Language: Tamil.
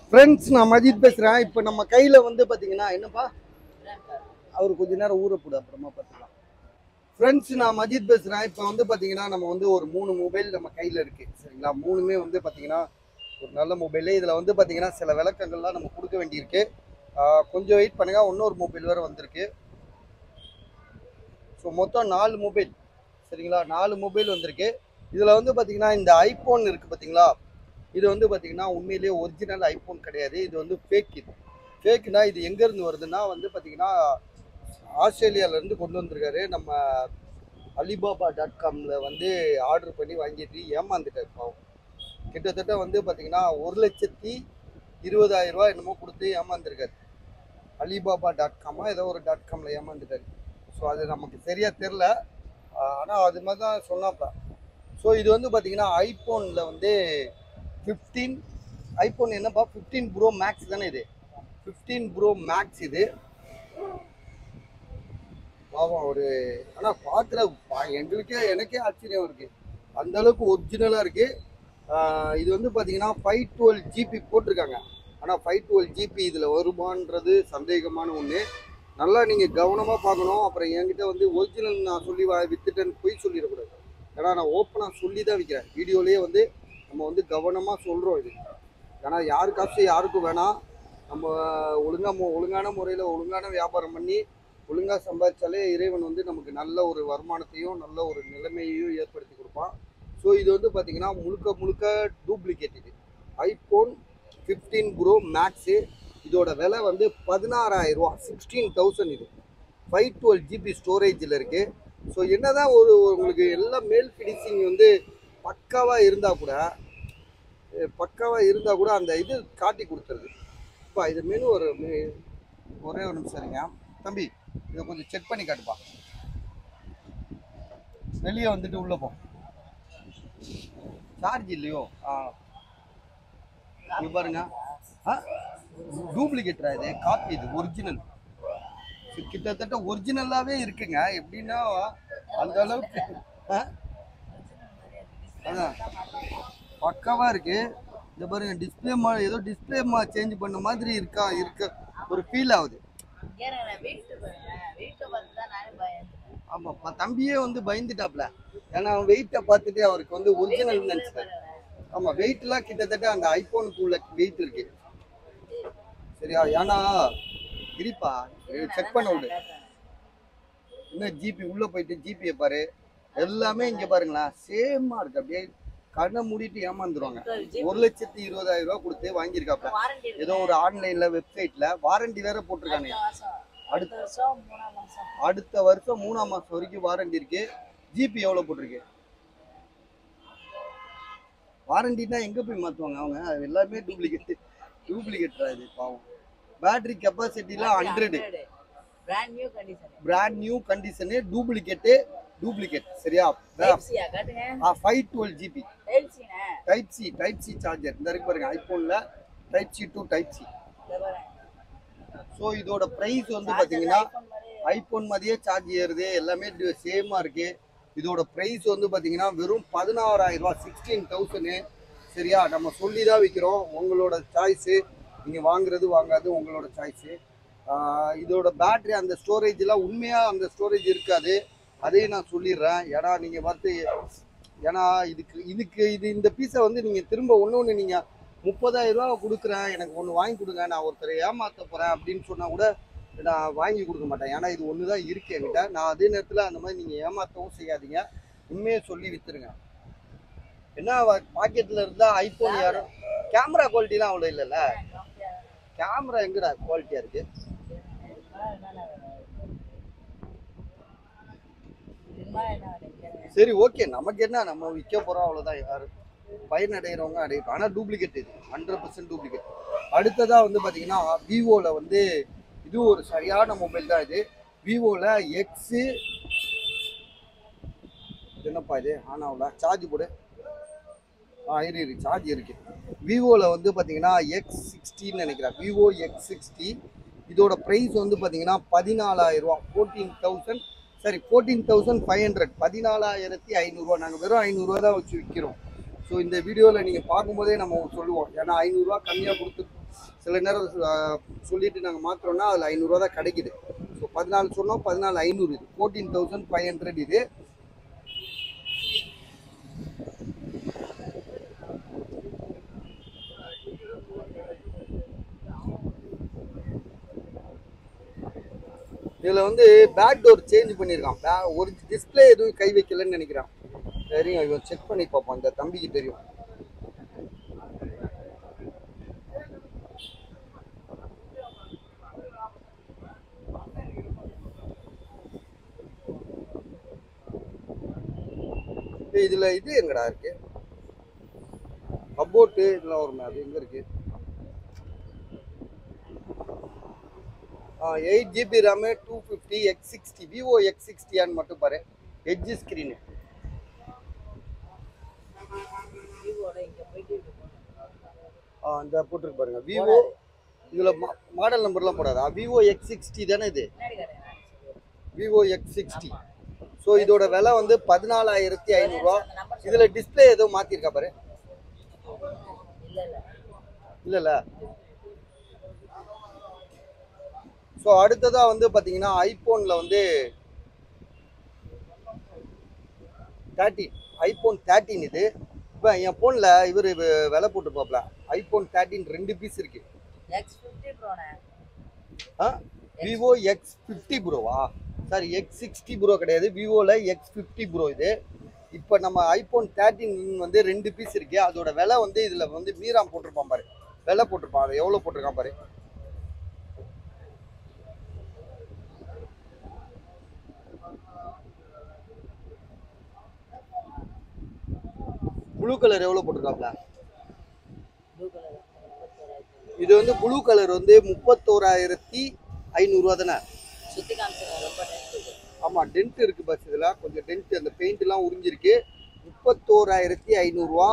ஃப்ரெண்ட்ஸ் நான் மஜித் பேசுகிறேன் இப்போ நம்ம கையில் வந்து பார்த்தீங்கன்னா என்னப்பா அவர் கொஞ்ச நேரம் ஊற போடு அப்புறமா பார்த்துக்கலாம் ஃப்ரெண்ட்ஸ் நான் மஜித் பேசுகிறேன் இப்போ வந்து பார்த்தீங்கன்னா நம்ம வந்து ஒரு மூணு மொபைல் நம்ம கையில் இருக்குது சரிங்களா மூணுமே வந்து பார்த்தீங்கன்னா ஒரு நல்ல மொபைலு இதில் வந்து பார்த்தீங்கன்னா சில விளக்கங்கள்லாம் நம்ம கொடுக்க வேண்டியிருக்கு ஆஹ் கொஞ்சம் வெயிட் பண்ணுங்கள் இன்னொரு மொபைல் வேறு வந்திருக்கு ஸோ மொத்தம் நாலு மொபைல் சரிங்களா நாலு மொபைல் வந்திருக்கு இதில் வந்து பார்த்தீங்கன்னா இந்த ஐஃபோன் இருக்குது பார்த்தீங்களா இது வந்து பார்த்தீங்கன்னா உண்மையிலேயே ஒரிஜினல் ஐஃபோன் கிடையாது இது வந்து ஃபேக் இது ஃபேக்குனா இது எங்கேருந்து வருதுன்னா வந்து பார்த்தீங்கன்னா ஆஸ்திரேலியாவிலேருந்து கொண்டு வந்திருக்காரு நம்ம அலிபாபா டாட் காமில் வந்து ஆர்டர் பண்ணி வாங்கிட்டு ஏமாந்துட்டார் பாவம் கிட்டத்தட்ட வந்து பார்த்தீங்கன்னா ஒரு லட்சத்தி இருபதாயிரம் ரூபாய் என்னமோ கொடுத்து ஏமாந்துருக்காரு அலிபாபா டாட் காமா ஏதோ ஒரு டாட் காமில் ஏமாந்துட்டாரு ஸோ அது நமக்கு சரியாக தெரில ஆனால் அது மாதிரி தான் சொன்னாப்பா ஸோ இது வந்து பார்த்தீங்கன்னா ஐஃபோனில் வந்து ஃபிஃப்டீன் ஐஃபோன் என்னப்பா ஃபிஃப்டீன் ப்ரோ மேக்ஸ் தானே இது ஃபிஃப்டீன் ப்ரோ மேக்ஸ் இது பாவம் ஒரு ஆனால் பார்க்குற எங்களுக்கே எனக்கே ஆச்சரியம் இருக்குது அந்த அளவுக்கு ஒரிஜினலாக இருக்குது இது வந்து பார்த்தீங்கன்னா ஃபைவ் டுவெல் ஜிபி போட்டிருக்காங்க ஆனால் ஃபைவ் டுவெல் ஜிபி இதில் வருமானது சந்தேகமான ஒன்று நல்லா நீங்கள் கவனமாக பார்க்கணும் அப்புறம் என்கிட்ட வந்து ஒரிஜினல் நான் சொல்லி வா வித்துட்டேன்னு போய் சொல்லிடக்கூடாது ஏன்னா நான் ஓப்பனாக சொல்லி தான் விற்கிறேன் வீடியோலேயே வந்து நம்ம வந்து கவனமாக சொல்கிறோம் இது ஏன்னா யாரு காசு யாருக்கும் வேணாம் நம்ம ஒழுங்காக ஒழுங்கான முறையில் ஒழுங்கான வியாபாரம் பண்ணி ஒழுங்காக சம்பாதிச்சாலே இறைவன் வந்து நமக்கு நல்ல ஒரு வருமானத்தையும் நல்ல ஒரு நிலைமையையும் ஏற்படுத்தி கொடுப்பான் ஸோ இது வந்து பார்த்திங்கன்னா முழுக்க முழுக்க டூப்ளிகேட் இது ஐஃபோன் ஃபிஃப்டீன் ப்ரோ மேக்ஸு இதோட விலை வந்து பதினாறாயிரம் ரூபா சிக்ஸ்டீன் தௌசண்ட் இது ஃபைவ் டுவெல் ஜிபி ஸ்டோரேஜில் இருக்குது ஸோ என்னதான் ஒரு உங்களுக்கு எல்லாம் மேல் ஃபினிஷிங் வந்து பக்காவாக இருந்தால் கூட அஹ் பக்காவாக இருந்தால் கூட அந்த இது காட்டி கொடுத்துருது இப்போ இது மெனு ஒரு மெ- ஒரே ஒரு நிமிஷம் இருங்க தம்பி இதை கொஞ்சம் செக் பண்ணி காட்டுப்பா வெளியே வந்துட்டு உள்ளே போ சார்ஜ் இல்லையோ ஆ இங்க பாருங்க ஆ டூப்ளிகேட்டரா இது காப்பி இது ஒரிஜினல் கிட்டத்தட்ட ஒரிஜினலாகவே இருக்குங்க எப்படின்னா அந்த அளவுக்கு ஆ? அதான் பக்காவா இருக்கு இந்த பாருங்க டிஸ்பிளே மா ஏதோ டிஸ்பிளே மா சேஞ்ச் பண்ண மாதிரி இருக்கா இருக்க ஒரு ஃபீல் ஆகுது ஏன்னா வீட்டு வீட்டை பார்த்து தான் நானே பயந்தேன் ஆமா ப- தம்பியே வந்து பயந்துட்டாப்ல ஏன்னா அவன் வெயிட்டை பார்த்துட்டு அவருக்கு வந்து ஒரிஜினல் நினைச்சிட்டாரு ஆமா வெயிட்லாம் கிட்டத்தட்ட அந்த ஐபோனுக்கு உள்ள வெயிட் இருக்கு சரியா ஏன்னா இருப்பா செக் பண்ண விடு இன்னும் ஜிபி உள்ள போயிட்டு ஜிபியை பாரு எல்லாமே இங்க பாருங்களேன் சேமா இருக்கு அப்படியே கண்ணை மூடிட்டு ஏமாந்துருவாங்க ஒரு லட்சத்தி இருபதாயிரம் ரூபாய் கொடுத்து வாங்கியிருக்காப்ல வாரண்டி ஏதோ ஒரு ஆன்லைன்ல வெப்சைட்ல வாரண்டி வேற போட்டிருக்காங்க மாசம் அடுத்த வருஷம் மூணாம் மாசம் அடுத்த வருஷம் மூணாம் மாசம் வரைக்கும் வாரண்டி இருக்கு ஜிபி எவ்வளவு போட்டிருக்கு வாரண்டினா எங்க போய் மாத்துவாங்க அவங்க அது எல்லாமே டூப்ளிகேட் டூப்ளிகேட் இது பாவம் பேட்டரி கெப்பாசிட்டிலாம் hundred brand new condition brand new condition duplicate duplicate சரியா டைப்சியா காட்டுங்க ஃபைவ் டுவெல் ஜிபி டைப்சினே type C type C charger இந்த இருக்கு பாருங்க ஐபோன்ல type C to type C இந்த பாருங்க ஸோ இதோட ப்ரைஸ் வந்து பார்த்தீங்கன்னா ஐபோன் மாதிரி ஐபோன் மாதிரியே சார்ஜ் ஏறுது எல்லாமே சேமாக இருக்கு இதோட ப்ரைஸ் வந்து பார்த்தீங்கன்னா வெறும் பதினாறாயிரம் ரூபாய் சிக்ஸ்டீன் தௌசண்ட் சரியா நம்ம சொல்லி தான் விற்கிறோம் உங்களோட சாய்ஸு நீங்கள் வாங்குறது வாங்காது உங்களோட சாய்ஸு இதோட பேட்டரி அந்த ஸ்டோரேஜ்லாம் உண்மையாக அந்த ஸ்டோரேஜ் இருக்காது அதையும் நான் சொல்லிடுறேன் ஏன்னா நீங்கள் பார்த்து ஏன்னா இதுக்கு இதுக்கு இது இந்த பீஸை வந்து நீங்கள் திரும்ப ஒன்று ஒன்று நீங்கள் முப்பதாயிரம் ரூபா கொடுக்குறேன் எனக்கு ஒன்று வாங்கி கொடுங்க நான் ஒருத்தரை ஏமாற்ற போகிறேன் அப்படின்னு சொன்னால் கூட நான் வாங்கி கொடுக்க மாட்டேன் ஏன்னா இது ஒன்று தான் இருக்கு என்கிட்ட நான் அதே நேரத்தில் அந்த மாதிரி நீங்கள் ஏமாற்றவும் செய்யாதீங்க உண்மையை சொல்லி விற்றுருங்க என்ன பாக்கெட்டில் இருந்தால் ஐஃபோன் யாரும் கேமரா குவாலிட்டிலாம் அவ்வளோ இல்லைல்ல கேமரா எங்கடா குவாலிட்டியாக இருக்குது சரி ஓகே நமக்கு என்ன நம்ம விற்க போகிறோம் அவ்வளோதான் யாரு பயன் அடைகிறவங்க அடையும் ஆனால் டூப்ளிகேட் இது ஹண்ட்ரட் பர்சன்ட் டூப்ளிகேட் அடுத்ததாக வந்து பார்த்தீங்கன்னா விவோவில் வந்து இது ஒரு சரியான மொபைல் தான் இது விவோவில் எக்ஸு என்னப்பா இது ஆன் ஆகல சார்ஜ் போடு ஆ இரு இரு சார்ஜ் இருக்கு விவோவில் வந்து பார்த்தீங்கன்னா எக்ஸ் சிக்ஸ்டின்னு நினைக்கிறேன் விவோ எக்ஸ் சிக்ஸ்டி இதோட ப்ரைஸ் வந்து பார்த்தீங்கன்னா பதினாலாயிரம் ரூபா ஃபோர்டீன் தௌசண்ட் சரி ஃபோர்டீன் தௌசண்ட் ஃபைவ் ஹண்ட்ரட் பதினாலாயிரத்தி ஐநூறுரூவா நாங்கள் வெறும் ஐநூறுரூவா தான் வச்சு விற்கிறோம் ஸோ இந்த வீடியோவில் நீங்கள் பார்க்கும்போதே நம்ம சொல்லுவோம் ஏன்னா ஐநூறுரூவா கம்மியாக கொடுத்து சில நேரம் அஹ், சொல்லிட்டு நாங்கள் மாற்றுறோம்னா அதில் ஐநூறுரூவா தான் கிடைக்குது ஸோ பதினாலு சொன்னோம் பதினாலு ஐநூறு இது ஃபோர்டீன் தௌசண்ட் ஃபைவ் ஹண்ட்ரட் இது இதில் வந்து பேக் டோர் சேஞ்ச் பண்ணியிருக்கான் பே ஒரு டிஸ்பிளே எதுவும் கை வைக்கலன்னு நினைக்கிறான் சரிங்க இவன் செக் பண்ணி பார்ப்போம் இந்த தம்பிக்கு தெரியும் ஏய், இதுல இது எங்கடா இருக்கு கபோர்ட்டு இதெல்லாம் வருமே அது எங்க இருக்கு eight GB RAM two fifty X sixty Vivo X சிக்ஸ்டியான்னு மட்டும் பாரு எட்ஜ் ஸ்க்ரீனு விவோட இங்க போயிட்டு இருக்கு இந்த போட்டிருக்கு பாருங்க விவோ இதுல மாடல் நம்பர்லாம் போடாதா விவோ எக்ஸ் சிக்ஸ்டி தானே இது பின்னாடி கடை விவோ எக்ஸ் சிக்ஸ்டி ஸோ இதோட விலை வந்து பதினாலாயிரத்தி ஐநூறுரூவா அந்த நம்பர் இதில் டிஸ்பிளே ஏதோ மாற்றிருக்கா பாரு இல்ல இல்ல இல்லைல்ல ஸோ அடுத்ததாக வந்து பார்த்தீங்கன்னா ஐஃபோனில் வந்து தேர்ட்டின் ஐஃபோன் தேர்ட்டின் இது இப்போ என் ஃபோனில் இவர் விலை போட்டுருப்பாப்ல ஐஃபோன் தேர்ட்டின் ரெண்டு பீஸ் இருக்கு எக்ஸ் ஃபிஃப்டி ப்ரோண்ணே ஆ விவோ எக்ஸ் ஃபிஃப்டி ப்ரோவா சாரி எக்ஸ் சிக்ஸ்டி ப்ரோ கிடையாது விவோவில் எக்ஸ் ஃபிஃப்டி ப்ரோ இது இப்போ நம்ம ஐஃபோன் தேர்ட்டின் வந்து ரெண்டு பீஸ் இருக்கு அதோட விலை வந்து இதில் வந்து மீராம் போட்டிருப்பான் பாரு விலை போட்டிருப்பான் அது எவ்வளோ போட்டிருக்கான் பாரு ப்ளூ கலர் எவ்வளோ போட்டிருக்காப்ல ப்ளூ கலர் முப்பத்தோராயிரத்தி இது வந்து ப்ளூ கலர் வந்து முப்பத்தோராயிரத்தி ஐநூறுரூவா தானே சுத்தி காமிச்சுங்க ரொம்ப டென்ட் இருக்கு ஆமாம் டென்ட் இருக்கு பஸ் இதில் கொஞ்சம் டென்ட் அந்த பெயிண்ட்லாம் உறிஞ்சிருக்கு முப்பத்தோராயிரத்தி ஐநூறுரூவா